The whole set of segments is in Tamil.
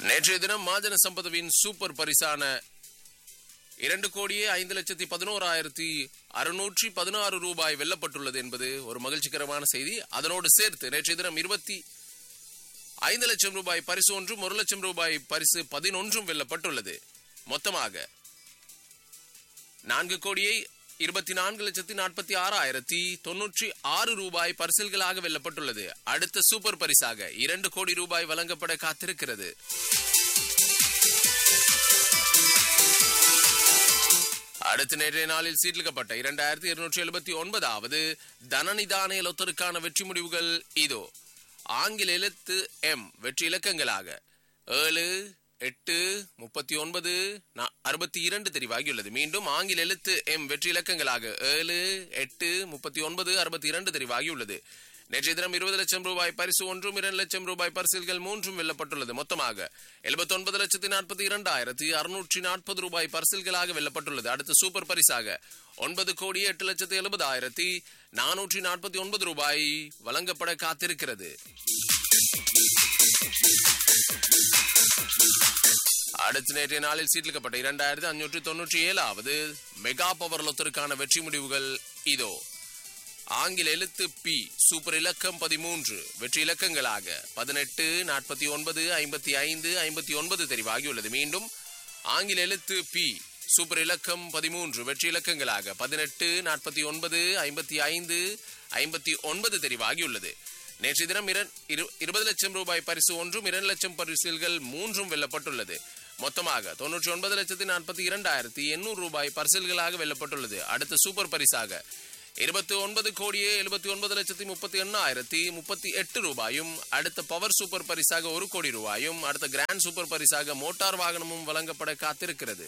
நேற்றைய தினம் மாஜன சம்பதவின் சூப்பர் பரிசான இரண்டு கோடியே ஐந்து லட்சத்தி பதினோராயிரத்தி அறுநூற்றி பதினாறு ரூபாய் வெல்லப்பட்டுள்ளது என்பது ஒரு மகிழ்ச்சிகரமான செய்தி அதனோடு சேர்த்து நேற்றைய தினம் இருபத்தி ஐந்து லட்சம் ரூபாய் பரிசு ஒன்றும் ஒரு லட்சம் ரூபாய் பரிசு பதினொன்றும் வெல்லப்பட்டுள்ளது மொத்தமாக நான்கு கோடியே இருபத்தி நான்கு லட்சத்தி நாற்பத்தி ஆறாயிரத்தி தொன்னூற்றி ஆறு ரூபாய் பரிசில்களாக வெல்லப்பட்டுள்ளது அடுத்த சூப்பர் பரிசாக இரண்டு கோடி ரூபாய் வழங்கப்பட காத்திருக்கிறது அடுத்த நேற்றைய நாளில் சீர்லிக்கப்பட்ட இரண்டாயிரத்தி இருநூற்றி எழுபத்தி ஒன்பதாவது தனநிதான இலத்திற்கான வெற்றி முடிவுகள் இதோ ஆங்கில எழுத்து எம் வெற்றி இலக்கங்களாக ஏழு எட்டு முப்பத்தி ஒன்பது அறுபத்தி இரண்டு தெரிவாகியுள்ளது மீண்டும் ஆங்கில எழுத்து எம் வெற்றி இலக்கங்களாக ஏழு எட்டு முப்பத்தி ஒன்பது அறுபத்தி இரண்டு தெரிவாகியுள்ளது நேற்றைய தினம் இருபது லட்சம் ரூபாய் பரிசு ஒன்றும் இரண்டு லட்சம் ரூபாய் பரிசில்கள் மூன்றும் வெல்லப்பட்டுள்ளது மொத்தமாக எழுபத்தி ஒன்பது லட்சத்தி நாற்பத்தி இரண்டாயிரத்தி அறுநூற்றி நாற்பது ரூபாய் பரிசில்களாக வெல்லப்பட்டுள்ளது அடுத்த சூப்பர் பரிசாக ஒன்பது கோடி எட்டு லட்சத்தி எழுபதாயிரத்தி நானூற்றி நாற்பத்தி ஒன்பது ரூபாய் வழங்கப்பட காத்திருக்கிறது அடுத்த நேற்றைய நாளில் சீட்டிலிக்கப்பட்ட இரண்டாயிரத்தி அஞ்சூற்றி தொன்னூற்றி ஏழாவது மெகா பவர் லொத்தருக்கான வெற்றி முடிவுகள் இதோ ஆங்கில எழுத்து பி சூப்பர் இலக்கம் பதிமூன்று வெற்றி இலக்கங்களாக பதினெட்டு நாற்பத்தி ஒன்பது ஐம்பத்தி ஐந்து ஐம்பத்தி ஒன்பது தெரிவாகியுள்ளது மீண்டும் ஆங்கில எழுத்து பி சூப்பர் இலக்கம் பதிமூன்று வெற்றி இலக்கங்களாக பதினெட்டு நாற்பத்தி ஒன்பது ஐம்பத்தி ஐந்து ஐம்பத்தி ஒன்பது தெரிவாகியுள்ளது நேற்று தினம் இருபது லட்சம் ரூபாய் பரிசு ஒன்றும் இரண்டு லட்சம் பரிசில்கள் மூன்றும் வெல்லப்பட்டுள்ளது மொத்தமாக தொன்னூற்றி ஒன்பது லட்சத்தி நாற்பத்தி இரண்டாயிரத்தி எண்ணூறு ரூபாய் பரிசில்களாக வெல்லப்பட்டுள்ளது அடுத்த சூப்பர் பரிசாக இருபத்தி ஒன்பது கோடியே எழுபத்தி ஒன்பது லட்சத்தி முப்பத்தி எண்ணாயிரத்தி முப்பத்தி எட்டு ரூபாயும் அடுத்த பவர் சூப்பர் பரிசாக ஒரு கோடி ரூபாயும் அடுத்த கிராண்ட் சூப்பர் பரிசாக மோட்டார் வாகனமும் வழங்கப்பட காத்திருக்கிறது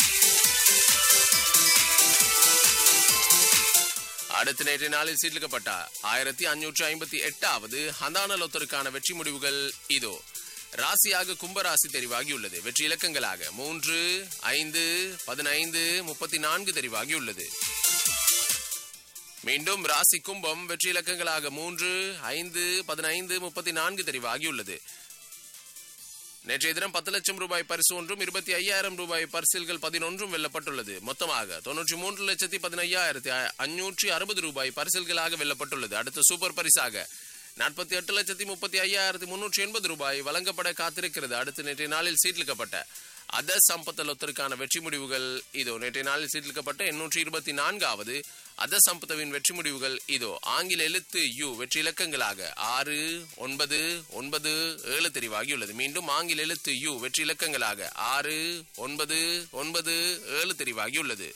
அடுத்த நேற்றைய நாளில் சீர்லிக்கப்பட்ட ஆயிரத்தி அஞ்சூற்றி ஐம்பத்தி எட்டாவது ஹந்தான லொத்தருக்கான வெற்றி முடிவுகள் இதோ ராசியாக கும்பராசி தெரிவாகியுள்ளது வெற்றி இலக்கங்களாக மூன்று ஐந்து பதினைந்து முப்பத்தி நான்கு தெரிவாகியுள்ளது மீண்டும் ராசி கும்பம் வெற்றி இலக்கங்களாக மூன்று ஐந்து பதினைந்து முப்பத்தி நான்கு தெரிவாகியுள்ளது நேற்றைய தினம் பத்து லட்சம் ரூபாய் பரிசு ஒன்றும் இருபத்தி ஐயாயிரம் ரூபாய் பரிசில்கள் பதினொன்றும் வெல்லப்பட்டுள்ளது மொத்தமாக தொன்னூற்றி மூன்று லட்சத்தி பதினையாயிரத்தி அஞ்சூற்றி அறுபது ரூபாய் பரிசில்களாக வெல்லப்பட்டுள்ளது அடுத்த சூப்பர் பரிசாக நாற்பத்தி எட்டு லட்சத்தி முப்பத்தி ஐயாயிரத்தி முன்னூற்றி எண்பது ரூபாய் வழங்கப்பட காத்திருக்கிறது அடுத்த நேற்றைய நாளில் சீட்டிலிக்கப்பட்ட அத சம்பத்த லொத்தருக்கான வெற்றி முடிவுகள் இதோ நேற்றைய நாளில் சீட்டிலிக்கப்பட்ட எண்ணூற்றி இருபத்தி நான்காவது அத சம்பத்தவின் வெற்றி முடிவுகள் இதோ ஆங்கில எழுத்து யு வெற்றி இலக்கங்களாக ஆறு ஒன்பது ஒன்பது ஏழு தெரிவாகியுள்ளது மீண்டும் ஆங்கில எழுத்து யு வெற்றி இலக்கங்களாக ஆறு ஒன்பது ஒன்பது ஏழு தெரிவாகியுள்ளது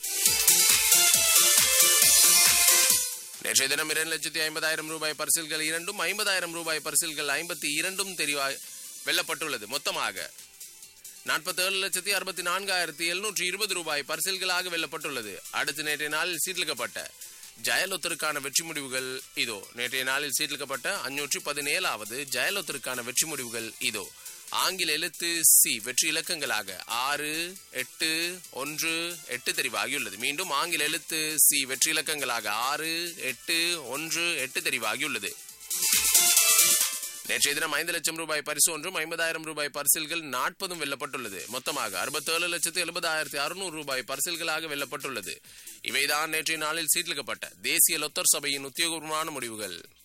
நேற்றைய தினம் இரண்டு லட்சத்தி ஐம்பதாயிரம் ரூபாய் பரிசில்கள் இரண்டும் ஐம்பதாயிரம் ரூபாய் பரிசில்கள் ஐம்பத்தி இரண்டும் தெரிவா வெல்லப்பட்டுள்ளது மொத்தமாக நாற்பத்தி ஏழு லட்சத்தி அறுபத்தி நான்காயிரத்தி எழுநூற்றி இருபது ரூபாய் பரிசில்களாக வெல்லப்பட்டுள்ளது அடுத்த நேற்றைய நாளில் சீட்டிலிக்கப்பட்ட ஜெயலொத்தருக்கான வெற்றி முடிவுகள் இதோ நேற்றைய நாளில் சீட்டிலிக்கப்பட்ட அஞ்சூற்றி பதினேழாவது ஜெயலொத்தருக்கான வெற்றி முடிவுகள் இதோ ஆங்கில எழுத்து சி வெற்றி இலக்கங்களாக ஆறு எட்டு ஒன்று எட்டு தெரிவாகியுள்ளது மீண்டும் ஆங்கில எழுத்து சி வெற்றி இலக்கங்களாக ஆறு எட்டு ஒன்று எட்டு தெரிவாகியுள்ளது நேற்றைய தினம் ஐந்து லட்சம் ரூபாய் பரிசு ஒன்றும் ஐம்பதாயிரம் ரூபாய் பரிசில்கள் நாற்பதும் வெல்லப்பட்டுள்ளது மொத்தமாக அறுபத்தேழு லட்சத்து எழுபதாயிரத்தி அறுநூறு ரூபாய் பரிசில்களாக வெல்லப்பட்டுள்ளது இவைதான் நேற்றைய நாளில் சீட்டிலிக்கப்பட்ட தேசிய லொத்தர் சபையின் உத்தியோகபூர்வமான முடிவுகள்